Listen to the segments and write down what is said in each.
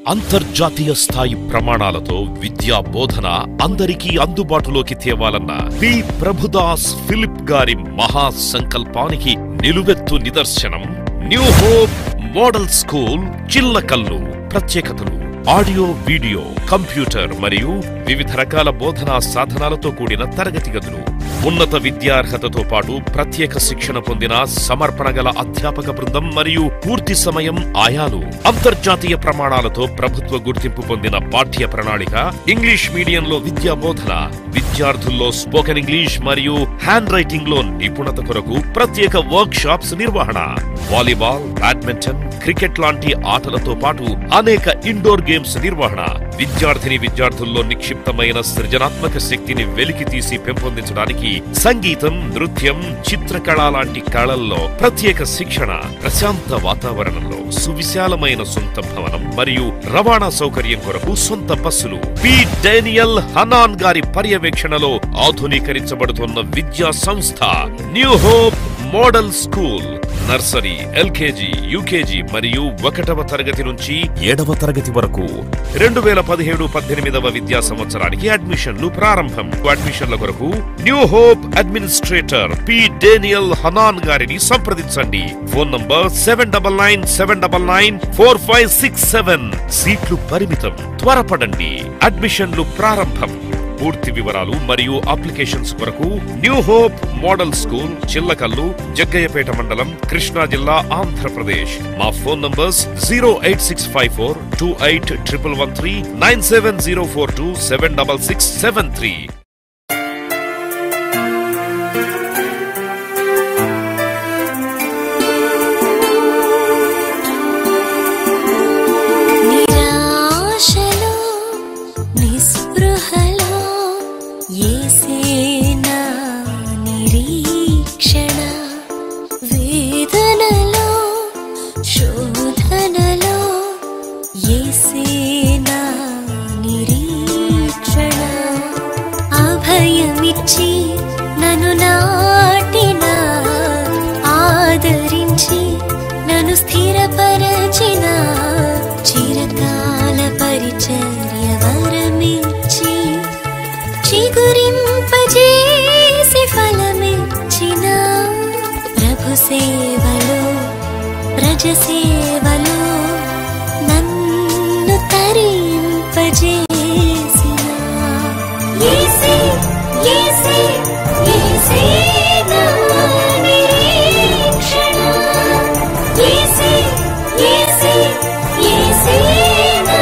అంతర్జాతీయ స్థాయి ప్రమాణాలతో విద్యా బోధన అందరికీ అందుబాటులోకి తేవాలన్న పి ప్రభుదాస్ ఫిలిప్ గారి మహా సంకల్పానికి నిలువెత్తు నిదర్శనం new hope model school Chillakallu ప్రత్యేకతలు ఆడియో వీడియో కంప్యూటర్ మరియు వివిధ రకాల బోధనా సాధనాలతో కూడిన తరగతి గదులు ఉన్నత విద్యార్హతతో పాటు ప్రత్యేక శిక్షణ పొందిన సమర్పణ గల అధ్యాపక బృందం మరియు పూర్తి సమయం ఆయాలు అంతర్జాతీయ ప్రమాణాలతో ప్రభుత్వ గుర్తింపు పొందిన పాఠ్య ప్రణాళిక ఇంగ్లీష్ మీడియంలో విద్యా బోధన విద్యార్థుల్లో స్పోకెన్ ఇంగ్లీష్ మరియు హ్యాండ్ రైటింగ్ లో నిపుణత కొరకు ప్రత్యేక వర్క్ షాప్స్ నిర్వహణ వాలీబాల్ బ్యాడ్మింటన్ క్రికెట్ లాంటి ఆటలతో పాటు అనేక ఇండోర్ గేమ్స్ నిర్వహణ విద్యార్థిని విద్యార్థుల్లో నిక్షిప్తమైన సృజనాత్మక శక్తిని వెలికి తీసి పెంపొందించడానికి సంగీతం నృత్యం చిత్రకళ లాంటి కళల్లో ప్రత్యేక శిక్షణ ప్రశాంత వాతావరణంలో సువిశాలమైన సొంత భవనం మరియు రవాణా సౌకర్యం కొరకు సొంత బస్సులు పి డేనియల్ హనాన్ గారి పర్యవేక్షణలో ఆధునీకరించబడుతున్న విద్యా సంస్థ new hope model school nursery LKG UKG మరియు ఒకటవ తరగతి నుంచి ఏడవ తరగతి వరకు రెండు వేల పదిహేడు పద్దెనిమిదవ విద్యా సంవత్సరానికి అడ్మిషన్లు ప్రారంభం అడ్మిషన్ల కొరకు new hope administrator P Daniel Hanan గారిని సంప్రదించండి phone number seven double nine seven double nine four five six seven సీట్లు పరిమితం త్వరపడండి అడ్మిషన్లు ప్రారంభం పూర్తి వివరాలు మరియు అప్లికేషన్స్ కొరకు new hope model school Chillakallu Jaggayyapeta మండలం కృష్ణా జిల్లా ఆంధ్రప్రదేశ్ మా phone numbers zero eight six five four two eight triple one three nine seven zero four two seven double six seven three నిరాశలో నిస్పృహలో యేసేనా నిరీక్షణ వేదనలో శోధనలో యేసేనా నిరీక్షణ అభయమిచ్చి నన్ను నాటిన ఆదరించి నన్ను స్థిరపరచిన చిరకాల పరిచర్య వరమిచ్చి చిగురింపజేసి ఫలమిచ్చిన ప్రభు సేవలో ప్రజ సేవలో నన్ను తరింపజేసిన యేసే యేసే యేసే నా నిరీక్షణ యేసే యేసే యేసే నా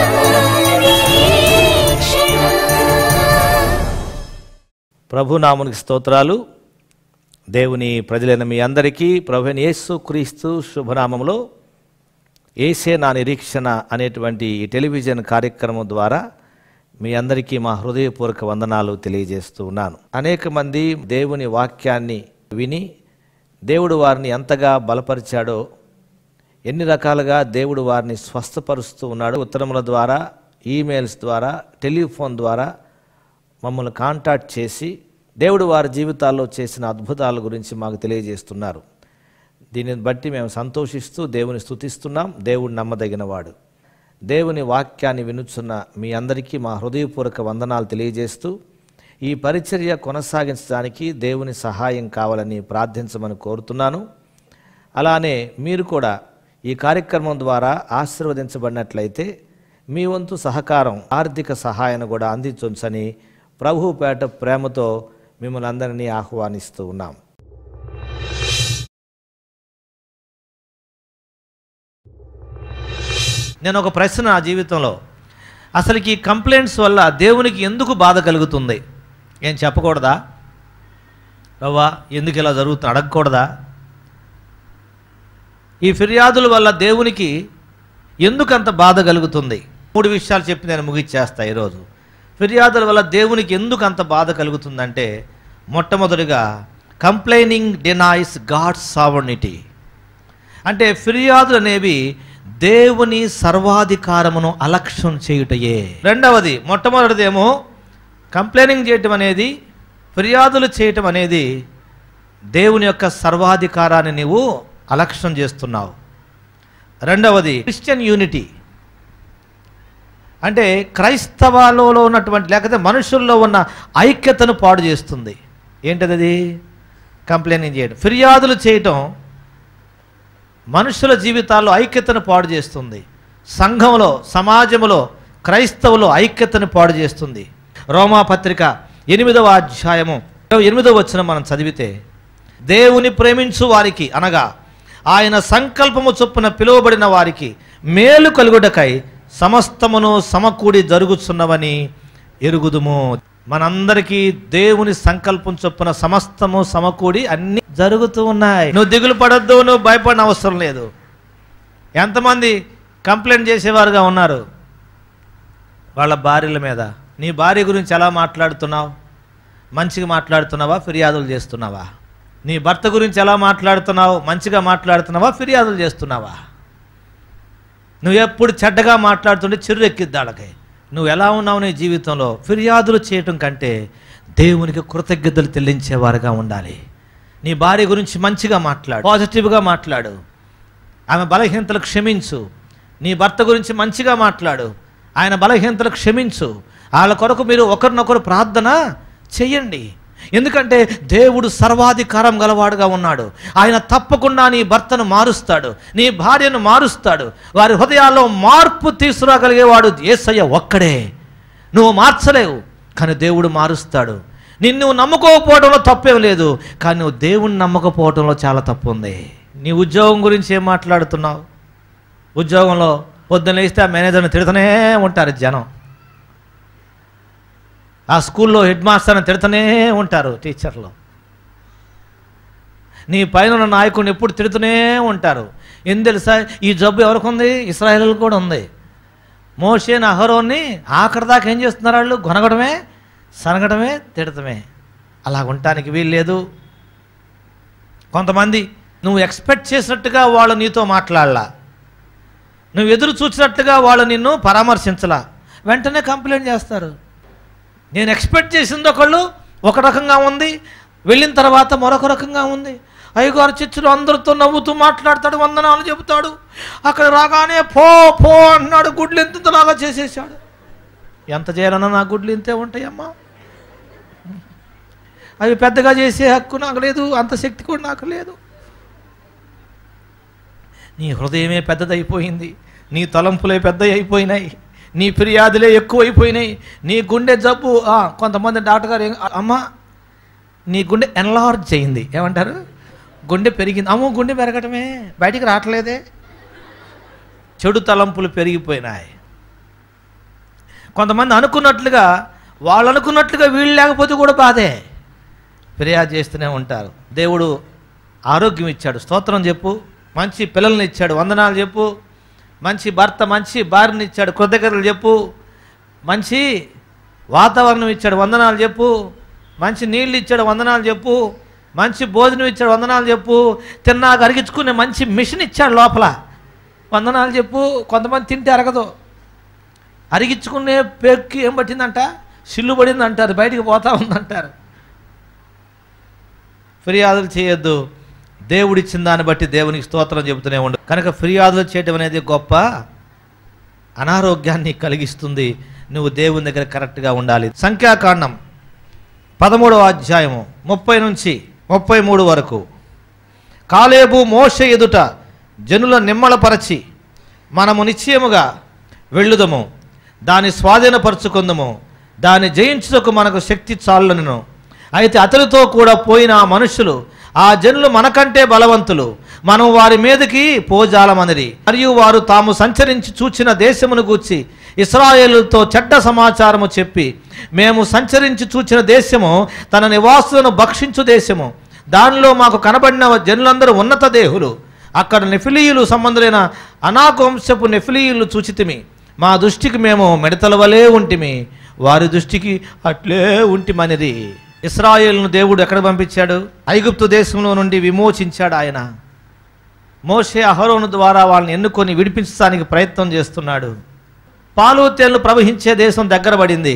నిరీక్షణ ప్రభు నామునికి స్తోత్రాలు దేవుని ప్రజలైన మీ అందరికీ ప్రభుని యేసు క్రీస్తు శుభనామంలో ఏసే నా నిరీక్షణ అనేటువంటి ఈ టెలివిజన్ కార్యక్రమం ద్వారా మీ అందరికీ మా హృదయపూర్వక వందనాలు తెలియజేస్తూ ఉన్నాను అనేక మంది దేవుని వాక్యాన్ని విని దేవుడు వారిని ఎంతగా బలపరిచాడో ఎన్ని రకాలుగా దేవుడు వారిని స్వస్థపరుస్తూ ఉన్నాడు ఉత్తరముల ద్వారా ఈమెయిల్స్ ద్వారా టెలిఫోన్ ద్వారా మమ్మల్ని కాంటాక్ట్ చేసి దేవుడు వారి జీవితాల్లో చేసిన అద్భుతాల గురించి మాకు తెలియజేస్తున్నారు దీనిని బట్టి మేము సంతోషిస్తూ దేవుని స్తుతిస్తున్నాం దేవుడు నమ్మదగినవాడు దేవుని వాక్యాన్ని వినుచున్న మీ అందరికీ మా హృదయపూర్వక వందనాలు తెలియజేస్తూ ఈ పరిచర్య కొనసాగించడానికి దేవుని సహాయం కావాలని ప్రార్థించమని కోరుతున్నాను అలానే మీరు కూడా ఈ కార్యక్రమం ద్వారా ఆశీర్వదించబడినట్లయితే మీ వంతు సహకారం ఆర్థిక సహాయాన్ని కూడా అందించొచ్చని ప్రభుపేట ప్రేమతో మిమ్మల్ని అందరినీ ఆహ్వానిస్తూ ఉన్నాం నేను ఒక ప్రశ్న నా జీవితంలో అసలుకి ఈ కంప్లైంట్స్ వల్ల దేవునికి ఎందుకు బాధ కలుగుతుంది ఏం చెప్పకూడదా రవ్వా ఎందుకు ఇలా జరుగుతుంది అడగకూడదా ఈ ఫిర్యాదుల వల్ల దేవునికి ఎందుకు అంత బాధ కలుగుతుంది మూడు విషయాలు చెప్పి నేను ముగిచ్చేస్తా ఈరోజు ఫిర్యాదుల వల్ల దేవునికి ఎందుకు అంత బాధ కలుగుతుందంటే మొట్టమొదటిగా కంప్లైనింగ్ డినైస్ గాడ్స్ సావర్నిటీ అంటే ఫిర్యాదులు అనేవి దేవుని సర్వాధికారమును అలక్ష్యం చేయుటయే రెండవది మొట్టమొదటిదేమో కంప్లైనింగ్ చేయటం అనేది ఫిర్యాదులు చేయటం అనేది దేవుని యొక్క సర్వాధికారాన్ని నీవు అలక్ష్యం చేస్తున్నావు రెండవది క్రిస్టియన్ యూనిటీ అంటే క్రైస్తవాలలో ఉన్నటువంటి లేకపోతే మనుషుల్లో ఉన్న ఐక్యతను పాడు చేస్తుంది ఏంటది అది కంప్లైంట్ చేయడం ఫిర్యాదులు చేయటం మనుషుల జీవితాల్లో ఐక్యతను పాడు చేస్తుంది సంఘంలో సమాజంలో క్రైస్తవులు ఐక్యతను పాడు చేస్తుంది రోమా పత్రిక ఎనిమిదవ అధ్యాయము ఎనిమిదవ వచ్చిన మనం చదివితే దేవుని ప్రేమించు వారికి అనగా ఆయన సంకల్పము చొప్పున పిలువబడిన వారికి మేలు కలుగుటకై సమస్తమును సమకూడి జరుగుచున్నవని ఎరుగుదుము మనందరికీ దేవుని సంకల్పం చొప్పున సమస్తము సమకూడి అన్ని జరుగుతూ ఉన్నాయి నువ్వు దిగులు పడొద్దు నువ్వు భయపడిన అవసరం లేదు ఎంతమంది కంప్లైంట్ చేసేవారుగా ఉన్నారు వాళ్ళ భార్యల మీద నీ భార్య గురించి ఎలా మాట్లాడుతున్నావు మంచిగా మాట్లాడుతున్నావా ఫిర్యాదులు చేస్తున్నావా నీ భర్త గురించి ఎలా మాట్లాడుతున్నావు మంచిగా మాట్లాడుతున్నావా ఫిర్యాదులు చేస్తున్నావా నువ్వు ఎప్పుడు చెడ్డగా మాట్లాడుతుంటే చిరు ఎక్కిద్ది వాళ్ళకి నువ్వు ఎలా ఉన్నావు నీ జీవితంలో ఫిర్యాదులు చేయటం కంటే దేవునికి కృతజ్ఞతలు చెల్లించేవారుగా ఉండాలి నీ భార్య గురించి మంచిగా మాట్లాడు పాజిటివ్గా మాట్లాడు ఆమె బలహీనతలు క్షమించు నీ భర్త గురించి మంచిగా మాట్లాడు ఆయన బలహీనతలు క్షమించు వాళ్ళ కొరకు మీరు ఒకరినొకరు ప్రార్థన చెయ్యండి ఎందుకంటే దేవుడు సర్వాధికారం గలవాడుగా ఉన్నాడు ఆయన తప్పకుండా నీ భర్తను మారుస్తాడు నీ భార్యను మారుస్తాడు వారి హృదయాల్లో మార్పు తీసుకురాగలిగేవాడు ఏసయ్య ఒక్కడే నువ్వు మార్చలేవు కానీ దేవుడు మారుస్తాడు నిన్ను నమ్ముకోకపోవడంలో తప్పేం లేదు కానీ నువ్వు దేవుణ్ణి నమ్మకపోవడంలో చాలా తప్పు ఉంది నీ ఉద్యోగం గురించి ఏం మాట్లాడుతున్నావు ఉద్యోగంలో పొద్దున్న లేస్తే ఆ మేనేజర్ని తిడుతూనే ఉంటారు జనం ఆ స్కూల్లో హెడ్ మాస్టర్ని తిడుతూనే ఉంటారు టీచర్లు నీ పైన ఉన్న నాయకుడిని ఎప్పుడు తిడుతూనే ఉంటారు ఏం తెలుసా ఈ జబ్బు ఎవరికి ఉంది ఇస్రాయేల్ కూడా ఉంది మోషేన్ అహరోన్ని ఆఖరి దాకా ఏం చేస్తున్నారు వాళ్ళు కొనగడమే సనగడమే తిడటమే అలా ఉండటానికి వీల్లేదు కొంతమంది నువ్వు ఎక్స్పెక్ట్ చేసినట్టుగా వాళ్ళు నీతో మాట్లాడలా నువ్వు ఎదురు చూసినట్టుగా వాళ్ళు నిన్ను పరామర్శించలా వెంటనే కంప్లైంట్ చేస్తారు నేను ఎక్స్పెక్ట్ చేసింది ఒకళ్ళు ఒక రకంగా ఉంది వెళ్ళిన తర్వాత మరొక రకంగా ఉంది అయ్యగారు చర్చిలో అందరితో నవ్వుతూ మాట్లాడతాడు వందనాలు చెబుతాడు అక్కడ రాగానే పో పో అన్నాడు గుడ్లు ఎంతలాగా చేసేసాడు ఎంత చేయాలన్నా నా గుడ్లు ఇంతే ఉంటాయమ్మా అవి పెద్దగా చేసే హక్కు నాకు లేదు అంత శక్తి కూడా నాకు లేదు నీ హృదయమే పెద్దదైపోయింది నీ తలంపులే పెద్దవి అయిపోయినాయి నీ ఫిర్యాదులే ఎక్కువైపోయినాయి నీ గుండె జబ్బు ఆ, కొంతమంది డాక్టర్ గారు ఏం- అమ్మ నీ గుండె ఎన్లార్జ్ అయింది ఏమంటారు గుండె పెరిగింది అమ్మో గుండె పెరగటమే బయటికి రావట్లేదే చెడు తలంపులు పెరిగిపోయినాయి కొంతమంది అనుకున్నట్లుగా వాళ్ళు అనుకున్నట్లుగా వీళ్ళు లేకపోతే కూడా బాధే ఫిర్యాదు చేస్తూనే ఉంటారు దేవుడు ఆరోగ్యం ఇచ్చాడు స్తోత్రం చెప్పు మంచి పిల్లల్ని ఇచ్చాడు వందనాలు చెప్పు మంచి భర్త మంచి భార్యని ఇచ్చాడు కృతజ్ఞతలు చెప్పు మంచి వాతావరణం ఇచ్చాడు వందనాలు చెప్పు మంచి నీళ్ళు ఇచ్చాడు వందనాలు చెప్పు మంచి భోజనం ఇచ్చాడు వందనాలు చెప్పు తిన్నాక అరిగించుకునే మంచి మిషన్ ఇచ్చాడు లోపల వందనాలు చెప్పు కొంతమంది తింటే అరగదు అరిగించుకునే పేరుకి ఏం పట్టిందంట సిల్లు పడింది అంటారు బయటికి పోతా ఉందంటారు ఫిర్యాదులు చేయొద్దు దేవుడిచ్చిన దాన్ని బట్టి దేవునికి స్తోత్రం చెబుతూనే ఉండు కనుక ఫిర్యాదులు చేయటం అనేది గొప్ప అనారోగ్యాన్ని కలిగిస్తుంది నువ్వు దేవుని దగ్గర కరెక్ట్గా ఉండాలి సంఖ్యాకాండం పదమూడవ అధ్యాయము ముప్పై నుంచి ముప్పై మూడు వరకు కాలేబు మోష ఎదుట జనుల నిమ్మలపరచి మనము నిశ్చయముగా వెళ్ళుదము దాన్ని స్వాధీనపరచుకుందము దాన్ని జయించుటకు మనకు శక్తి చాలును అయితే అతనితో కూడా పోయిన ఆ మనుషులు ఆ జనులు మనకంటే బలవంతులు మనం వారి మీదకి పోజాలమనిరి మరియు వారు తాము సంచరించి చూచిన దేశమును గూర్చి ఇస్రాయేలుతో చెడ్డ సమాచారము చెప్పి మేము సంచరించి చూచిన దేశము తన నివాసులను భక్షించు దేశము దానిలో మాకు కనబడిన జనులందరూ ఉన్నత దేహులు అక్కడ నెఫిలీయులు సంబంధులైన అనాకు వంశపు నెఫిలీయులు చూచితిమి మా దృష్టికి మేము మిడతల వలె ఉంటిమి వారి దృష్టికి అట్లే ఉంటిమనిది ఇస్రాయేల్ను దేవుడు ఎక్కడ పంపించాడు ఐగుప్తు దేశంలో నుండి విమోచించాడు ఆయన మోషే అహరోను ద్వారా వాళ్ళని ఎన్నుకొని విడిపించడానికి ప్రయత్నం చేస్తున్నాడు పాలు తేళ్లు ప్రవహించే దేశం దగ్గర పడింది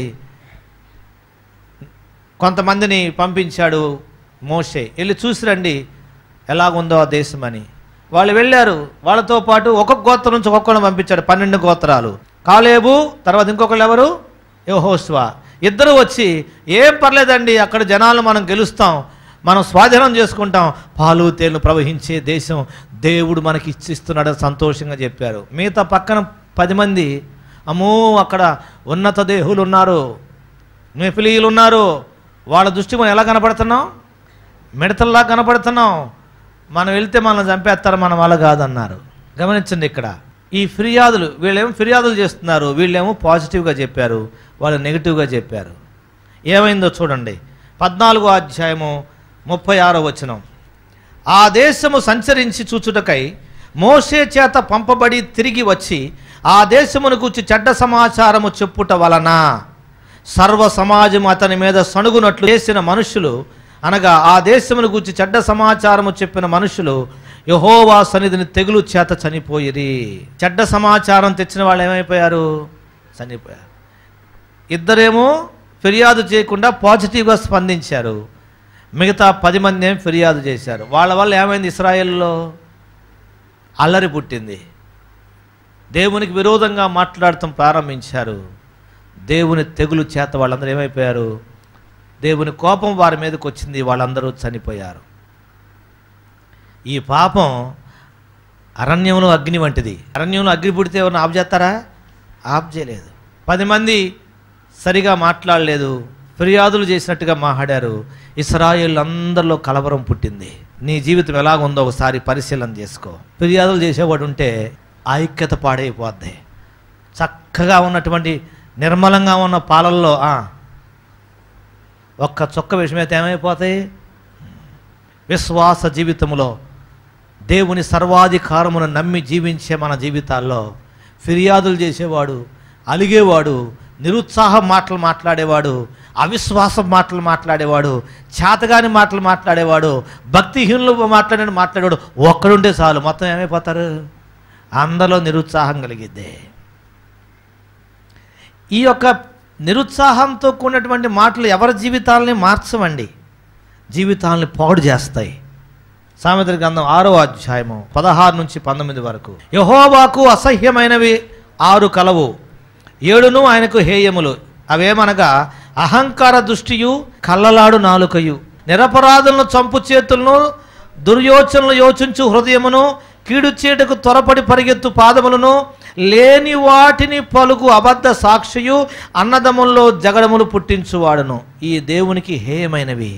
కొంతమందిని పంపించాడు మోషే వెళ్ళి చూసి రండి ఎలాగుందో ఆ దేశం అని వాళ్ళు వెళ్ళారు వాళ్ళతో పాటు ఒక్కొక్క గోత్రం నుంచి ఒక్కొక్కరిని పంపించాడు పన్నెండు గోత్రాలు కాలేబు తర్వాత ఇంకొకళ్ళు ఎవరు యెహోషువ ఇద్దరు వచ్చి ఏం పర్లేదండి అక్కడ జనాలు మనం గెలుస్తాం మనం స్వాధీనం చేసుకుంటాం పాలు తేళ్లు ప్రవహించే దేశం దేవుడు మనకి ఇచ్చిస్తున్నాడు సంతోషంగా చెప్పారు మిగతా పక్కన పది మంది అమ్మో అక్కడ ఉన్నత దేహులు ఉన్నారు మెఫిలీలు ఉన్నారు వాళ్ళ దృష్టి మనం ఎలా కనపడుతున్నాం మిడతల్లా కనపడుతున్నాం మనం వెళ్తే మనం చంపేస్తారు మన వల్ల కాదన్నారు గమనించండి ఇక్కడ ఈ ఫిర్యాదులు వీళ్ళేమో ఫిర్యాదులు చేస్తున్నారు వీళ్ళేమో పాజిటివ్గా చెప్పారు వాళ్ళు నెగిటివ్గా చెప్పారు ఏమైందో చూడండి పద్నాలుగో అధ్యాయము ముప్పై ఆరో వచనం ఆ దేశము సంచరించి చూచుటకై మోషే చేత పంపబడి తిరిగి వచ్చి ఆ దేశమును గూర్చి చెడ్డ సమాచారము చెప్పుట వలన సర్వ సమాజం అతని మీద సణుగునట్లు చేసిన మనుషులు అనగా ఆ దేశమును గూర్చి చెడ్డ సమాచారము చెప్పిన మనుషులు యహోవా సన్నిధిని తెగులు చేత చనిపోయిరి చెడ్డ సమాచారం తెచ్చిన వాళ్ళు ఏమైపోయారు చనిపోయారు ఇద్దరేమో ఫిర్యాదు చేయకుండా పాజిటివ్గా స్పందించారు మిగతా పది మంది ఏం ఫిర్యాదు చేశారు వాళ్ళ వల్ల ఏమైంది ఇస్రాయేల్లో అల్లరి పుట్టింది దేవునికి విరోధంగా మాట్లాడటం ప్రారంభించారు దేవుని తెగులు చేత వాళ్ళందరూ ఏమైపోయారు దేవుని కోపం వారి మీదకి వచ్చింది వాళ్ళందరూ చనిపోయారు ఈ పాపం అరణ్యంలో అగ్ని వంటిది అరణ్యంలో అగ్ని పుడితే ఎవరిని ఆఫ్ చేస్తారా ఆఫ్ చేయలేదు పది మంది సరిగా మాట్లాడలేదు ఫిర్యాదులు చేసినట్టుగా మాట్లాడారు ఇస్రాయేల్ అందరిలో కలవరం పుట్టింది నీ జీవితం ఎలాగుందో ఒకసారి పరిశీలన చేసుకో ఫిర్యాదులు చేసేవాడు ఉంటే ఐక్యత పాడైపోద్ది చక్కగా ఉన్నటువంటి నిర్మలంగా ఉన్న పాలల్లో ఆ, ఒక్క చొక్క విషయమైతే ఏమైపోతాయి విశ్వాస జీవితంలో దేవుని సర్వాధికారమును నమ్మి జీవించే మన జీవితాల్లో ఫిర్యాదులు చేసేవాడు అలిగేవాడు నిరుత్సాహం మాటలు మాట్లాడేవాడు అవిశ్వాసం మాటలు మాట్లాడేవాడు చేతగాని మాటలు మాట్లాడేవాడు భక్తిహీనులు మాట్లాడిన మాట్లాడేవాడు ఒక్కడుంటే చాలు మొత్తం ఏమైపోతారు అందరిలో నిరుత్సాహం కలిగిద్దే ఈ యొక్క నిరుత్సాహంతో కూడినటువంటి మాటలు ఎవరి జీవితాలని మార్చవండి జీవితాలని పాడు చేస్తాయి సామెతల గ్రంథం ఆరో అధ్యాయము పదహారు నుంచి పంతొమ్మిది వరకు యహోవాకు అసహ్యమైనవి ఆరు కలవు ఏడును ఆయనకు హేయములు అవేమనగా అహంకార దృష్టియు కళ్ళలాడు నాలుకయు నిరపరాధులను చంపు చేతులను దుర్యోచనలు యోచించు హృదయమును కీడు చేయటకు త్వరపడి పరిగెత్తు పాదములను లేని వాటిని పలుకు అబద్ధ సాక్షియు అన్నదముల్లో జగడములు పుట్టించువాడును ఈ దేవునికి హేయమైనవి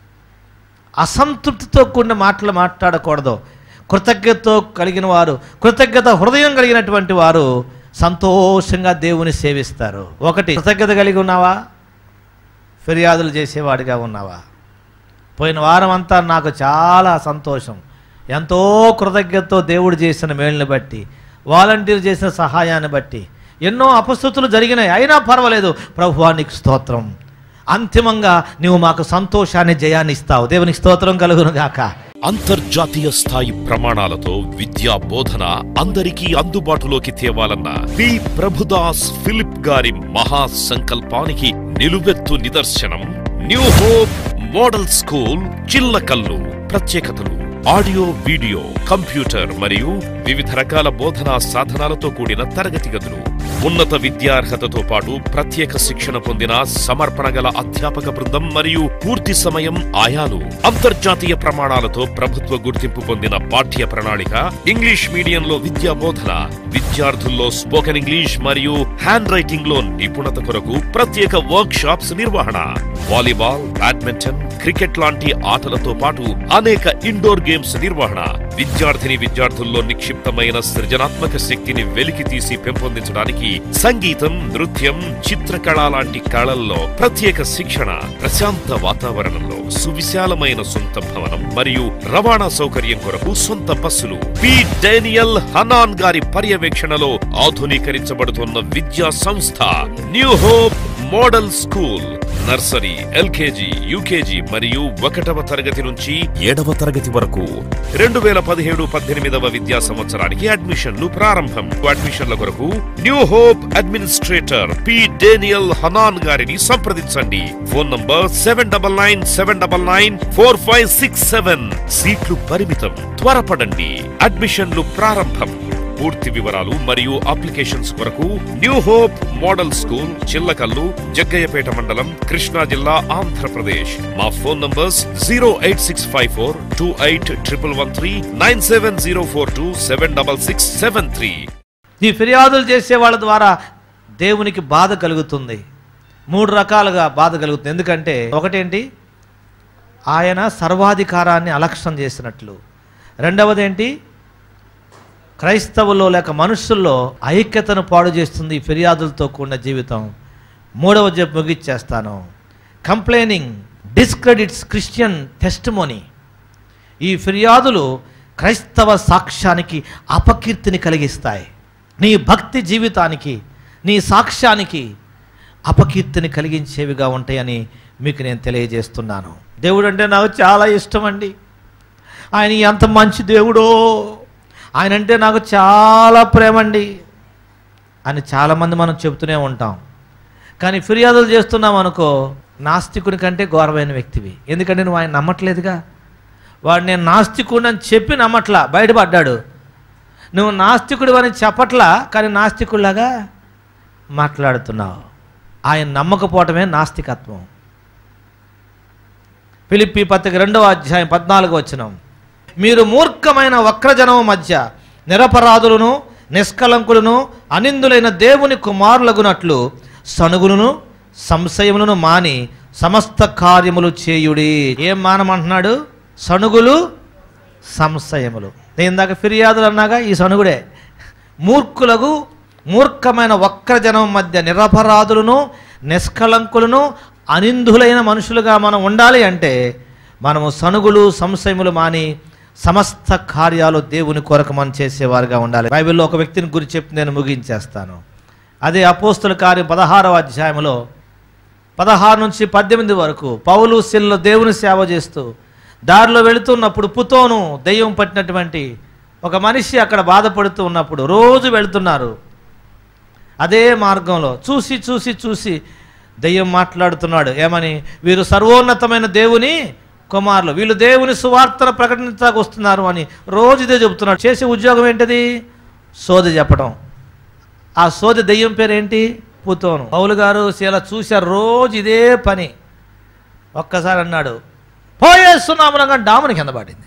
అసంతృప్తితో కూడిన మాటలు మాట్లాడకూడదు కృతజ్ఞతతో కలిగిన వారు కృతజ్ఞత హృదయం కలిగినటువంటి వారు సంతోషంగా దేవుని సేవిస్తారు ఒకటి కృతజ్ఞత కలిగి ఉన్నావా ఫిర్యాదులు చేసేవాడిగా ఉన్నావా పోయిన వారం అంతా నాకు చాలా సంతోషం ఎంతో కృతజ్ఞతతో దేవుడు చేసిన మేళ్ళని బట్టి వాలంటీర్ చేసిన సహాయాన్ని బట్టి ఎన్నో అపస్థుతులు జరిగినాయి అయినా పర్వాలేదు ప్రభువానికి స్తోత్రం అంతిమంగా నువ్వు మాకు సంతోషాన్ని జయాన్ని ఇస్తావు దేవునికి స్తోత్రం కలుగును గాక అంతర్జాతీయ స్థాయి ప్రమాణాలతో విద్యా బోధన అందరికీ అందుబాటులోకి తేవాలన్న పి ప్రభుదాస్ ఫిలిప్ గారి మహా సంకల్పానికి నిలువెత్తు నిదర్శనం new hope model school Chillakallu ప్రత్యేకతలు ఆడియో వీడియో కంప్యూటర్ మరియు వివిధ రకాల బోధనా సాధనాలతో కూడిన తరగతి గదులు ఉన్నత విద్యార్హతతో పాటు ప్రత్యేక శిక్షణ పొందిన సమర్పణ గల అధ్యాపక బృందం మరియు పూర్తి సమయం ఆయాలు అంతర్జాతీయ ప్రమాణాలతో ప్రభుత్వ గుర్తింపు పొందిన పాఠ్య ప్రణాళిక ఇంగ్లీష్ మీడియంలో విద్యా బోధన విద్యార్థుల్లో స్పోకెన్ ఇంగ్లీష్ మరియు హ్యాండ్ రైటింగ్ లో నిపుణత కొరకు ప్రత్యేక వర్క్ షాప్స్ నిర్వహణ వాలీబాల్ బ్యాడ్మింటన్ క్రికెట్ లాంటి ఆటలతో పాటు అనేక ఇండోర్ గేమ్స్ నిర్వహణ విద్యార్థిని విద్యార్థుల్లో నిక్షిప్తమైన సృజనాత్మక శక్తిని వెలికి తీసి పెంపొందించడానికి సంగీతం నృత్యం చిత్రకళ లాంటి కళల్లో ప్రత్యేక శిక్షణ ప్రశాంత వాతావరణంలో సువిశాలమైన సొంత భవనం మరియు రవాణా సౌకర్యం కొరకు సొంత బస్సులు పి డేనియల్ హనాన్ గారి పర్యవేక్షణలో ఆధునీకరించబడుతున్న విద్యా సంస్థ new hope model school nursery LKG UKG మరియు ఒకటవ తరగతి నుంచి ఏడవ తరగతి వరకు రెండు వేల పదిహేడు పద్దెనిమిదవ విద్యా సంవత్సరానికి అడ్మిషన్లు ప్రారంభం అడ్మిషన్ల కొరకు new hope administrator P Daniel Hanan గారిని సంప్రదించండి phone number seven double nine seven double nine four five six seven సీట్లు పరిమితం త్వరపడండి అడ్మిషన్లు ప్రారంభం పూర్తి వివరాలు మరియు అప్లికేషన్స్ కొరకు new hope model school Chillakallu Jaggayyapeta మండలం కృష్ణా జిల్లా ఆంధ్రప్రదేశ్ మా phone numbers zero eight six five four two eight triple one three nine seven zero four two seven double six seven three ఈ ఫిర్యాదులు చేసే వాళ్ళ ద్వారా దేవునికి బాధ కలుగుతుంది మూడు రకాలుగా బాధ కలుగుతుంది ఎందుకంటే ఒకటేంటి ఆయన సర్వాధికారాన్ని అలక్ష్యం చేసినట్లు రెండవది ఏంటి క్రైస్తవుల్లో లేక మనుషుల్లో ఐక్యతను పాడు చేస్తుంది ఈ ఫిర్యాదులతో కూడిన జీవితం మూడవ చెప్పు ముగిచ్చేస్తాను కంప్లైనింగ్ డిస్క్రెడిట్స్ క్రిస్టియన్ టెస్టిమోనీ ఈ ఫిర్యాదులు క్రైస్తవ సాక్ష్యానికి అపకీర్తిని కలిగిస్తాయి నీ భక్తి జీవితానికి నీ సాక్ష్యానికి అపకీర్తిని కలిగించేవిగా ఉంటాయని మీకు నేను తెలియజేస్తున్నాను దేవుడు అంటే నాకు చాలా ఇష్టం అండి ఆయన ఎంత మంచి దేవుడో ఆయన అంటే నాకు చాలా ప్రేమ అండి అని చాలామంది మనం చెబుతూనే ఉంటాం కానీ ఫిర్యాదులు చేస్తున్నాం అనుకో నాస్తికుని కంటే ఘోరమైన వ్యక్తివి ఎందుకంటే నువ్వు ఆయన నమ్మట్లేదుగా వాడు నేను నాస్తికుడు అని చెప్పి నమ్మట్లా బయటపడ్డాడు నువ్వు నాస్తికుడు అని చెప్పట్లా కానీ నాస్తికుడిలాగా మాట్లాడుతున్నావు ఆయన నమ్మకపోవటమే నాస్తికత్వం ఫిలిప్పి పత్రిక రెండవ అధ్యాయం పద్నాలుగు వచ్చినాం మీరు మూర్ఖమైన వక్రజనం మధ్య నిరపరాధులను నిష్కలంకులను అనిందులైన దేవుని కుమారులగునట్లు సనుగులను సంశయములను మాని సమస్త కార్యములు చేయుడి ఏం మానమంటున్నాడు సనుగులు సంశయములు నేను ఇందాక ఫిర్యాదులు అన్నాగా ఈ సనుగుడే మూర్ఖులకు మూర్ఖమైన వక్రజనం మధ్య నిరపరాధులను నిష్కలంకులను అనిందులైన మనుషులుగా మనం ఉండాలి అంటే మనము సనుగులు సంశయములు మాని సమస్త కార్యాలు దేవుని కొరకు మనం చేసేవారుగా ఉండాలి బైబిల్లో ఒక వ్యక్తిని గురించి చెప్పి నేను ముగించేస్తాను అదే అపోస్తుల కార్యం పదహారవ అధ్యాయంలో పదహారు నుంచి పద్దెనిమిది వరకు పౌలు శిల్లో దేవుని సేవ చేస్తూ దారిలో వెళుతున్నప్పుడు పుతోను దెయ్యం పట్టినటువంటి ఒక మనిషి అక్కడ బాధపడుతూ ఉన్నప్పుడు రోజు వెళుతున్నారు అదే మార్గంలో చూసి చూసి చూసి దెయ్యం మాట్లాడుతున్నాడు ఏమని వీరు సర్వోన్నతమైన దేవుని కుమారులు వీళ్ళు దేవుని సువార్తను ప్రకటించడానికి వస్తున్నారు అని రోజు ఇదే చెబుతున్నాడు చేసే ఉద్యోగం ఏంటిది సోది చెప్పడం ఆ సోది దెయ్యం పేరేంటి పుతోను పౌలు గారు ఇలా చూశారు రోజు ఇదే పని ఒక్కసారి అన్నాడు పోయేస్తున్నామునగా డాముని కింద పడింది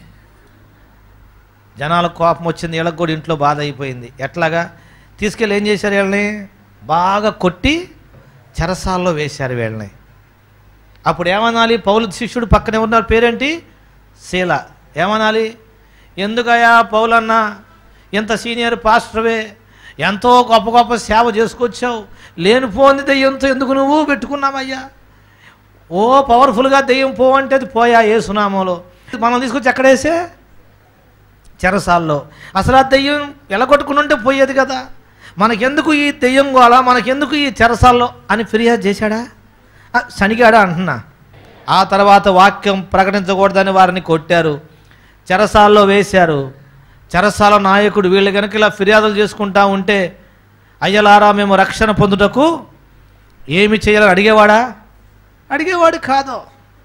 జనాలకు కోపం వచ్చింది వీళ్ళకి కూడా ఇంట్లో బాధ అయిపోయింది ఎట్లాగా తీసుకెళ్ళి ఏం చేశారు వీళ్ళని బాగా కొట్టి చెరసాల్లో వేశారు వీళ్ళని అప్పుడు ఏమనాలి పౌలు శిష్యుడు పక్కనే ఉన్నారు పేరేంటి శీల ఏమనాలి ఎందుకయ్యా పౌలన్నా ఇంత సీనియర్ పాస్టర్వే ఎంతో గొప్ప గొప్ప సేవ చేసుకొచ్చావు లేనిపోంది దెయ్యంతో ఎందుకు నువ్వు పెట్టుకున్నామయ్యా ఓ పవర్ఫుల్గా దెయ్యం పో అంటే అది పోయా ఏ సునామంలో మనం తీసుకొచ్చి ఎక్కడేసే చెరసాల్లో అసలు ఆ దెయ్యం ఎలగొట్టుకుని ఉంటే పోయేది కదా మనకెందుకు ఈ దెయ్యం గోళ మనకెందుకు ఈ చెరసాల్లో అని ఫిర్యాదు చేశాడా ఆ, శనిగాడా అంటున్నా ఆ తర్వాత వాక్యం ప్రకటించకూడదని వారిని కొట్టారు చెరసాల్లో వేశారు చెరసాల నాయకుడు వీళ్ళు కనుక ఇలా ఫిర్యాదులు చేసుకుంటా ఉంటే అయ్యలారా మేము రక్షణ పొందుటకు ఏమి చేయాలని అడిగేవాడా అడిగేవాడు కాదు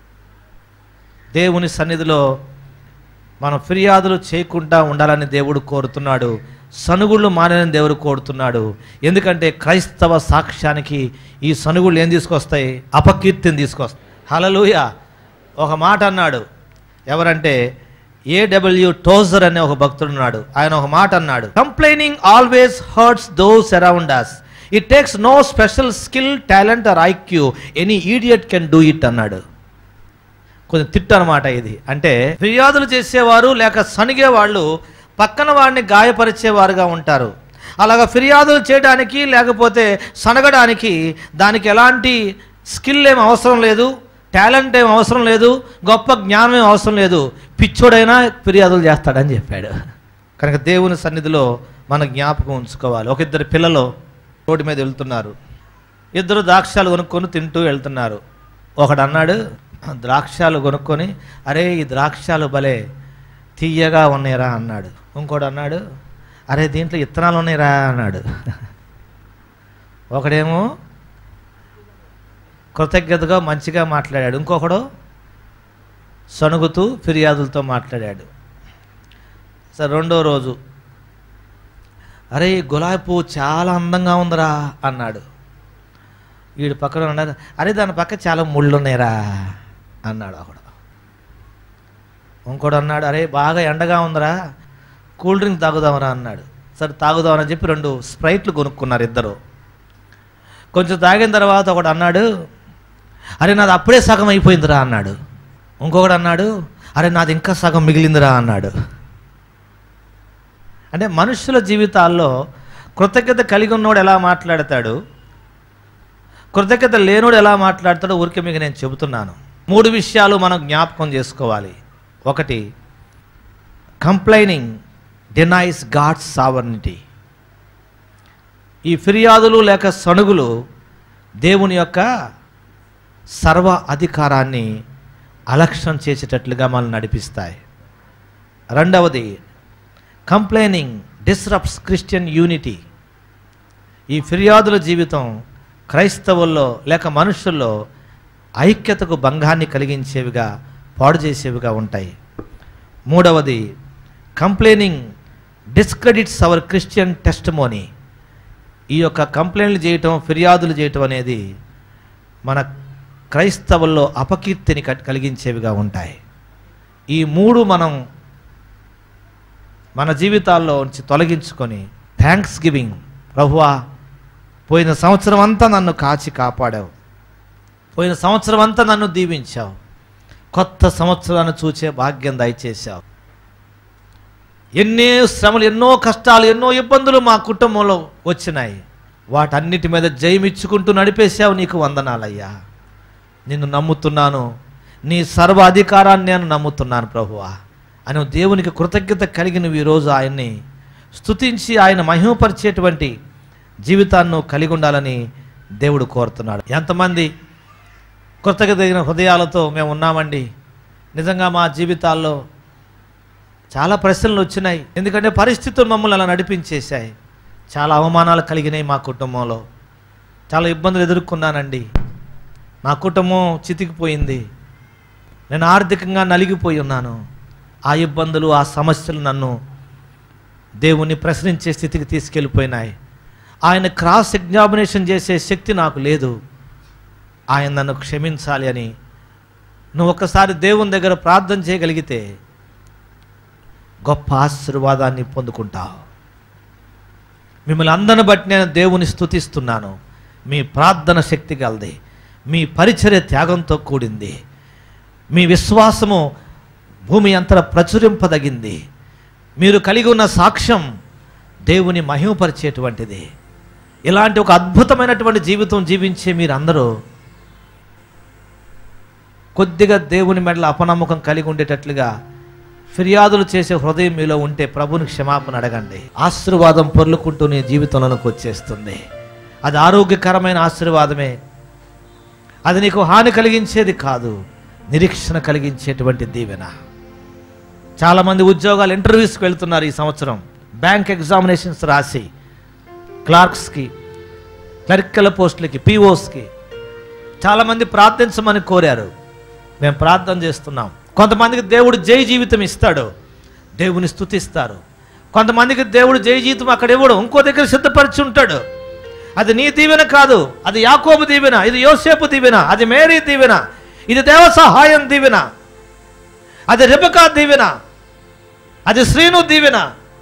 దేవుని సన్నిధిలో మనం ఫిర్యాదులు చేయకుండా ఉండాలని దేవుడు కోరుతున్నాడు సనుగుళ్ళు మానని దేవుడు కోరుతున్నాడు ఎందుకంటే క్రైస్తవ సాక్ష్యానికి ఈ సనుగుళ్ళు ఏం తీసుకొస్తాయి అపకీర్తిని తీసుకొస్తాయి హలలుయ ఒక మాట అన్నాడు ఎవరంటే ఏడబ్ల్యూ టోజర్ అనే ఒక భక్తుడు ఉన్నాడు ఆయన ఒక మాట అన్నాడు complaining always hurts those around us it takes no special skill talent or IQ any idiot can do it అన్నాడు కొంచెం తిట్టు అనమాట ఇది అంటే ఫిర్యాదులు చేసేవారు లేక సనిగే వాళ్ళు పక్కన వాడిని గాయపరిచేవారుగా ఉంటారు అలాగ ఫిర్యాదులు చేయడానికి లేకపోతే సనగడానికి దానికి ఎలాంటి స్కిల్ ఏం అవసరం లేదు టాలెంట్ ఏం అవసరం లేదు గొప్ప జ్ఞానం ఏం అవసరం లేదు పిచ్చోడైనా ఫిర్యాదులు చేస్తాడని చెప్పాడు కనుక దేవుని సన్నిధిలో మన జ్ఞాపకం ఉంచుకోవాలి ఒక ఇద్దరు పిల్లలు రోడ్డు మీద వెళ్తున్నారు ఇద్దరు ద్రాక్షాలు కొనుక్కొని తింటూ వెళ్తున్నారు ఒకడు అన్నాడు ద్రాక్షాలు కొనుక్కొని అరే ఈ ద్రాక్షాలు భలే తీయగా ఉన్నాయిరా అన్నాడు ఇంకోడు అన్నాడు అరే దీంట్లో ఇత్తనాలు ఉన్నాయిరా అన్నాడు ఒకడేమో కృతజ్ఞతగా మంచిగా మాట్లాడాడు ఇంకొకడు సణుగుతూ ఫిర్యాదులతో మాట్లాడాడు సరే రెండో రోజు అరే ఈ గులాబీ పువ్వు చాలా అందంగా ఉందిరా అన్నాడు వీడు పక్కన ఉన్నాడు అరే దాని పక్క చాలా ముళ్ళు ఉన్నాయిరా అన్నాడు ఒకడు ఇంకోడు అన్నాడు అరే బాగా ఎండగా ఉందిరా కూల్ డ్రింక్ తాగుదామరా అన్నాడు సరే తాగుదామని చెప్పి రెండు స్ప్రైట్లు కొనుక్కున్నారు ఇద్దరు కొంచెం తాగిన తర్వాత ఒకడు అన్నాడు అరే నాది అప్పుడే సగం అయిపోయిందిరా అన్నాడు ఇంకొకడు అన్నాడు అరే నాది ఇంకా సగం మిగిలిందిరా అన్నాడు అంటే మనుషుల జీవితాల్లో కృతజ్ఞత కలిగి ఉన్నోడు ఎలా మాట్లాడతాడు కృతజ్ఞత లేనోడు ఎలా మాట్లాడతాడో ఊరికే మీకు నేను చెబుతున్నాను మూడు విషయాలు మనం జ్ఞాపకం చేసుకోవాలి ఒకటి కంప్లైనింగ్ డినైస్ గాడ్స్ సావర్నిటీ ఈ ఫిర్యాదులు లేక సణుగులు దేవుని యొక్క సర్వ అధికారాన్ని అలక్ష్యం చేసేటట్లుగా మనల్ని నడిపిస్తాయి రెండవది కంప్లైనింగ్ డిస్రప్ట్స్ క్రిస్టియన్ యూనిటీ ఈ ఫిర్యాదుల జీవితం క్రైస్తవుల్లో లేక మనుషుల్లో ఐక్యతకు భంగాన్ని కలిగించేవిగా పాడు చేసేవిగా ఉంటాయి మూడవది complaining discredits our Christian testimony ఈ యొక్క కంప్లైంట్లు చేయటం ఫిర్యాదులు చేయటం అనేది మన క్రైస్తవుల్లో అపకీర్తిని కట్- కలిగించేవిగా ఉంటాయి ఈ మూడు మనం మన జీవితాల్లో నుంచి తొలగించుకొని థ్యాంక్స్ గివింగ్ ప్రభువా పోయిన సంవత్సరం అంతా నన్ను కాచి కాపాడావు పోయిన సంవత్సరం అంతా నన్ను దీవించావు కొత్త సంవత్సరాన్ని చూచే భాగ్యం దయచేశావు ఎన్నో శ్రమలు ఎన్నో కష్టాలు ఎన్నో ఇబ్బందులు మా కుటుంబంలో వచ్చినాయి వాటన్నిటి మీద జయమిచ్చుకుంటూ నడిపేశావు నీకు వందనాలయ్యా నిన్ను నమ్ముతున్నాను నీ సర్వ అధికారాన్ని నేను నమ్ముతున్నాను ప్రభువా అని దేవునికి కృతజ్ఞత కలిగి నువ్వు ఈరోజు ఆయన్ని స్తుతించి ఆయన మహిమపరిచేటువంటి జీవితాన్ని నువ్వు కలిగి ఉండాలని దేవుడు కోరుతున్నాడు ఎంతమంది కృతజ్ఞత హృదయాలతో మేము ఉన్నామండి నిజంగా మా జీవితాల్లో చాలా ప్రశ్నలు వచ్చినాయి ఎందుకంటే పరిస్థితులు మమ్మల్ని అలా నడిపించేశాయి చాలా అవమానాలు కలిగినాయి మా కుటుంబంలో చాలా ఇబ్బందులు ఎదుర్కొన్నానండి నా కుటుంబం చితికిపోయింది నేను ఆర్థికంగా నలిగిపోయి ఉన్నాను ఆ ఇబ్బందులు ఆ సమస్యలు నన్ను దేవుణ్ణి ప్రశ్నించే స్థితికి తీసుకెళ్ళిపోయినాయి ఆయన క్రాస్ ఎగ్జామినేషన్ చేసే శక్తి నాకు లేదు ఆయన నన్ను క్షమించాలి అని నువ్వు ఒక్కసారి దేవుని దగ్గర ప్రార్థన చేయగలిగితే గొప్ప ఆశీర్వాదాన్ని పొందుకుంటావు మిమ్మల్ని అందరిని బట్టి నేను దేవుని స్తుతిస్తున్నాను మీ ప్రార్థన శక్తి గలది మీ పరిచర్య త్యాగంతో కూడింది మీ విశ్వాసము భూమి అంతర ప్రచురింపదగింది మీరు కలిగి ఉన్న సాక్ష్యం దేవుని మహిమపరిచేటువంటిది ఇలాంటి ఒక అద్భుతమైనటువంటి జీవితం జీవించే మీరందరూ కొద్దిగా దేవుని మెడల అపనమ్మకం కలిగి ఉండేటట్లుగా ఫిర్యాదులు చేసే హృదయం మీలో ఉంటే ప్రభుని క్షమాపణ అడగండి ఆశీర్వాదం పొర్లుకుంటూ నీ జీవితంలోకి వచ్చేస్తుంది అది ఆరోగ్యకరమైన ఆశీర్వాదమే అది నీకు హాని కలిగించేది కాదు నిరీక్షణ కలిగించేటువంటి దీవెన చాలామంది ఉద్యోగాలు ఇంటర్వ్యూస్కి వెళ్తున్నారు ఈ సంవత్సరం బ్యాంక్ ఎగ్జామినేషన్స్ రాసి క్లార్క్స్కి క్లరికల్ పోస్టులకి పీఓస్కి చాలామంది ప్రార్థించమని కోరారు మేము ప్రార్థన చేస్తున్నాం కొంతమందికి దేవుడు జై జీవితం ఇస్తాడు దేవుని స్తుతిస్తారు కొంతమందికి దేవుడు జై జీవితం అక్కడ ఇవ్వడు ఇంకో దగ్గర సిద్ధపరిచి ఉంటాడు అది నీ దీవెన కాదు అది యాకోబు దీవెన ఇది యోసేపు దీవెన అది మేరీ దీవెన ఇది దేవ సహాయం దీవెన అది రిబకా దీవెన అది శ్రీను దీవెన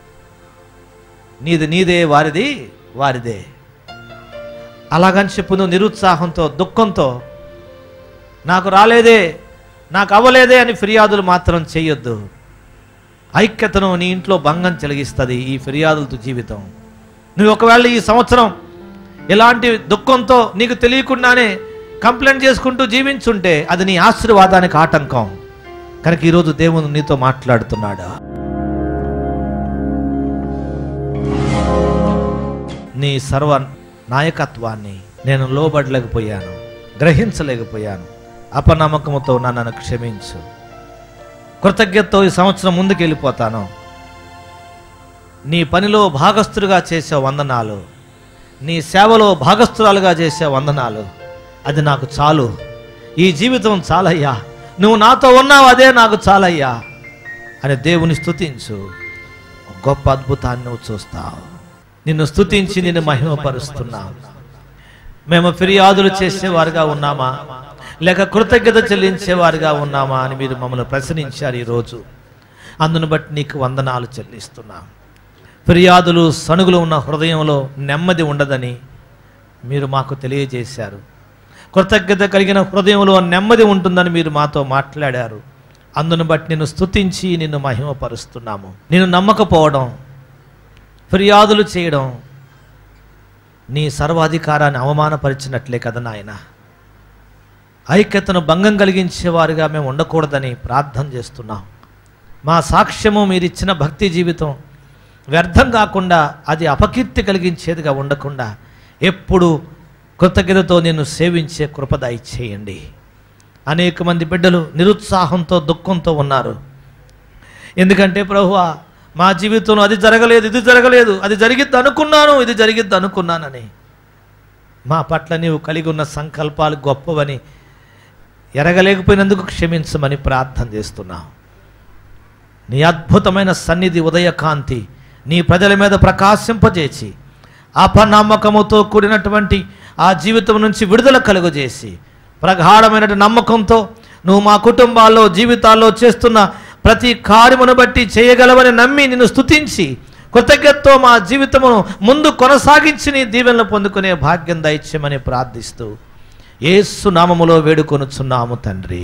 నీది నీదే వారిది వారిదే అలాగని చెప్పు నువ్వు నిరుత్సాహంతో దుఃఖంతో నాకు రాలేదే నాకు అవ్వలేదే అని ఫిర్యాదులు మాత్రం చేయొద్దు ఐక్యతను నీ ఇంట్లో భంగం కలిగిస్తుంది ఈ ఫిర్యాదులతో జీవితం నువ్వు ఒకవేళ ఈ సంవత్సరం ఇలాంటి దుఃఖంతో నీకు తెలియకుండానే కంప్లైంట్ చేసుకుంటూ జీవించుంటే అది నీ ఆశీర్వాదానికి ఆటంకం కనుక ఈరోజు దేవుడు నీతో మాట్లాడుతున్నాడు నీ సర్వ నాయకత్వాన్ని నేను లోబడలేకపోయాను గ్రహించలేకపోయాను అపనమ్మకముతో నన్ను క్షమించు కృతజ్ఞతతో ఈ సంవత్సరం ముందుకు వెళ్ళిపోతాను నీ పనిలో భాగస్థులుగా చేసే వందనాలు నీ సేవలో భాగస్థురాలుగా చేసే వందనాలు అది నాకు చాలు ఈ జీవితం చాలయ్యా నువ్వు నాతో ఉన్నావు అదే నాకు చాలయ్యా అని దేవుని స్తుతించు గొప్ప అద్భుతాన్ని నువ్వు చూస్తావు నిన్ను స్తుతించి నిన్ను మహిమపరుస్తున్నాం మేము ఫిర్యాదులు చేసేవారుగా ఉన్నామా లేక కృతజ్ఞత చెల్లించేవారుగా ఉన్నామా అని మీరు మమ్మల్ని ప్రశ్నించారు ఈరోజు అందును బట్టి నీకు వందనాలు చెల్లిస్తున్నాం ఫిర్యాదులు సణుగులు ఉన్న హృదయంలో నెమ్మది ఉండదని మీరు మాకు తెలియజేశారు కృతజ్ఞత కలిగిన హృదయంలో నెమ్మది ఉంటుందని మీరు మాతో మాట్లాడారు అందును బట్టి నిన్ను స్తుతించి నిన్ను మహిమపరుస్తున్నాము నిన్ను నమ్మకపోవడం ఫిర్యాదులు చేయడం నీ సర్వాధికారాన్ని అవమానపరిచినట్లే కదా నాయన ఐక్యతను భంగం కలిగించేవారుగా మేము ఉండకూడదని ప్రార్థన చేస్తున్నాం మా సాక్ష్యము మీరిచ్చిన భక్తి జీవితం వ్యర్థం కాకుండా అది అపకీర్తి కలిగించేదిగా ఉండకుండా ఎప్పుడు కృతజ్ఞతతో నిన్ను సేవించే కృపద ఇచ్చేయండి అనేక మంది బిడ్డలు నిరుత్సాహంతో దుఃఖంతో ఉన్నారు ఎందుకంటే ప్రభువా మా జీవితంలో అది జరగలేదు ఇది జరగలేదు అది జరిగిద్ది అనుకున్నాను ఇది జరిగిద్ది అనుకున్నానని మా పట్ల నీవు కలిగి ఉన్న సంకల్పాలు గొప్పవని ఎరగలేకపోయినందుకు క్షమించమని ప్రార్థన చేస్తున్నాం నీ అద్భుతమైన సన్నిధి ఉదయకాంతి నీ ప్రజల మీద ప్రకాశింపజేసి అపనమ్మకముతో కూడినటువంటి ఆ జీవితం నుంచి విడుదల కలుగజేసి ప్రగాఢమైన నమ్మకంతో నువ్వు మా కుటుంబాల్లో జీవితాల్లో చేస్తున్న ప్రతి కార్యమును బట్టి చేయగలవని నమ్మి నిన్ను స్తుతించి కృతజ్ఞతతో మా జీవితమును ముందు కొనసాగించి నీ దీవెనలు పొందుకునే భాగ్యం దయచేయమని ప్రార్థిస్తూ యేసు నామములో వేడుకొనుచున్నాము తండ్రి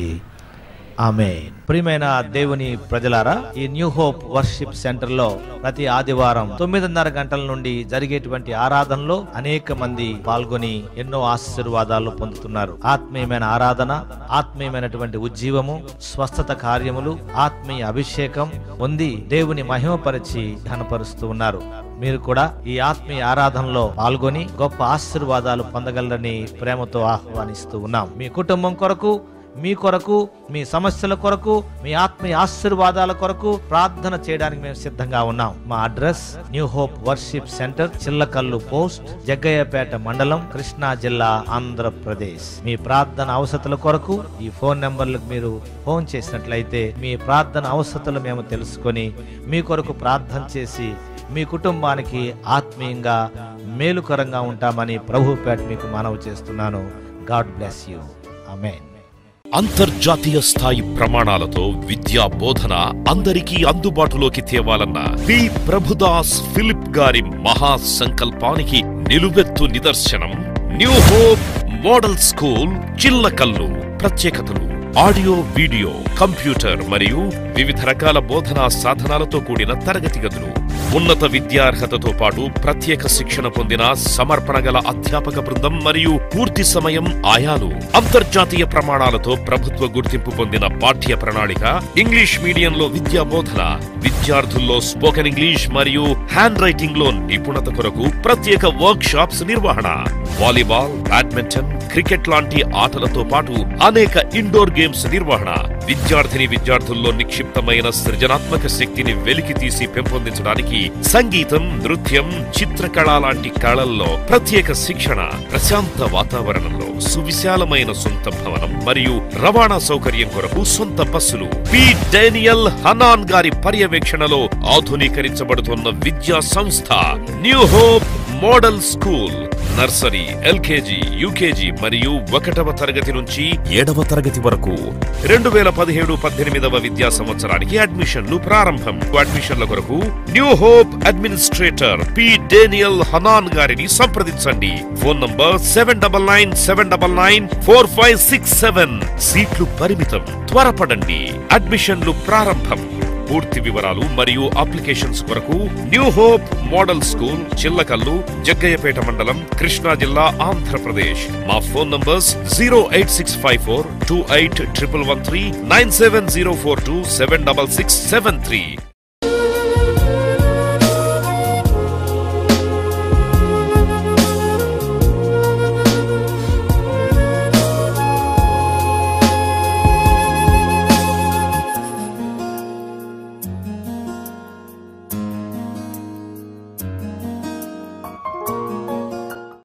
ఆమె ప్రియమైన దేవుని ప్రజలారా ఈ న్యూ హోప్ వర్షిప్ సెంటర్ లో ప్రతి ఆదివారం తొమ్మిదిన్నర గంటల నుండి జరిగేటువంటి ఆరాధనలో అనేక మంది పాల్గొని ఎన్నో ఆశీర్వాదాలు పొందుతున్నారు ఆత్మీయమైన ఆరాధన ఆత్మీయమైనటువంటి ఉజ్జీవము స్వస్థత కార్యములు ఆత్మీయ అభిషేకం పొంది దేవుని మహిమపరిచి ఘనపరుస్తూ ఉన్నారు మీరు కూడా ఈ ఆత్మీయ ఆరాధనలో పాల్గొని గొప్ప ఆశీర్వాదాలు పొందగలరని ప్రేమతో ఆహ్వానిస్తూ ఉన్నాం మీ కుటుంబం కొరకు మీ కొరకు మీ సమస్యల కొరకు మీ ఆత్మీయ ఆశీర్వాదాల కొరకు ప్రార్థన చేయడానికి మేము సిద్ధంగా ఉన్నాం మా address new hope worship centre Chillakallu post Jaggayyapeta మండలం కృష్ణా జిల్లా ఆంధ్రప్రదేశ్ మీ ప్రార్థన అవసరతల కొరకు ఈ ఫోన్ నెంబర్లకు మీరు ఫోన్ చేసినట్లయితే మీ ప్రార్థన అవసరతలు మేము తెలుసుకొని మీ కొరకు ప్రార్థన చేసి మీ కుటుంబానికి ఆత్మీయంగా మేలుకరంగా ఉంటామని ప్రభుపేట మీకు మనవి చేస్తున్నాను గాడ్ బ్లెస్ యూ ఆమెన్ అంతర్జాతీయ స్థాయి ప్రమాణాలతో విద్యా బోధన అందరికీ అందుబాటులోకి తేవాలన్న పి ప్రభుదాస్ ఫిలిప్ గారి మహా సంకల్పానికి నిలువెత్తు నిదర్శనం new hope model school Chillakallu ప్రత్యేకతలు ఆడియో వీడియో కంప్యూటర్ మరియు వివిధ రకాల బోధనా సాధనాలతో కూడిన తరగతి గదులు ఉన్నత విద్యార్హతతో పాటు ప్రత్యేక శిక్షణ పొందిన సమర్పణ గల అధ్యాపక బృందం మరియు పూర్తి సమయం ఆయాలు అంతర్జాతీయ ప్రమాణాలతో ప్రభుత్వ గుర్తింపు పొందిన పాఠ్య ప్రణాళిక ఇంగ్లీష్ మీడియంలో విద్యా బోధన విద్యార్థుల్లో స్పోకెన్ ఇంగ్లీష్ మరియు హ్యాండ్ రైటింగ్ లో నిపుణత కొరకు ప్రత్యేక వర్క్ షాప్స్ నిర్వహణ వాలీబాల్ బ్యాడ్మింటన్ క్రికెట్ లాంటి ఆటలతో పాటు అనేక ఇండోర్ గేమ్స్ నిర్వహణ విద్యార్థిని విద్యార్థుల్లో నిక్షిప్తమైన సృజనాత్మక శక్తిని వెలికి తీసి పెంపొందించడానికి సంగీతం నృత్యం చిత్రకళ లాంటి కళల్లో ప్రత్యేక శిక్షణ ప్రశాంత వాతావరణంలో సువిశాలమైన సొంత భవనం మరియు రవాణా సౌకర్యం కొరకు సొంత బస్సులు పి డేనియల్ హనాన్ గారి పర్యవేక్షణలో ఆధునీకరించబడుతున్న విద్యా సంస్థ new hope model school nursery LKG UKG మరియు ఒకటవ తరగతి నుంచి ఏడవ తరగతి వరకు రెండు వేల పదిహేడు పద్దెనిమిదవ విద్యా సంవత్సరానికి అడ్మిషన్లు ప్రారంభం అడ్మిషన్ల కొరకు new hope administrator P Daniel Hanan గారిని సంప్రదించండి phone number seven double nine seven double nine four five six seven సీట్లు పరిమితం త్వరపడండి అడ్మిషన్లు ప్రారంభం పూర్తి వివరాలు మరియు అప్లికేషన్స్ కొరకు new hope model school Chillakallu Jaggayyapeta మండలం కృష్ణా జిల్లా ఆంధ్రప్రదేశ్ మా phone numbers zero eight six five four two eight triple one three nine seven zero four two seven double six seven three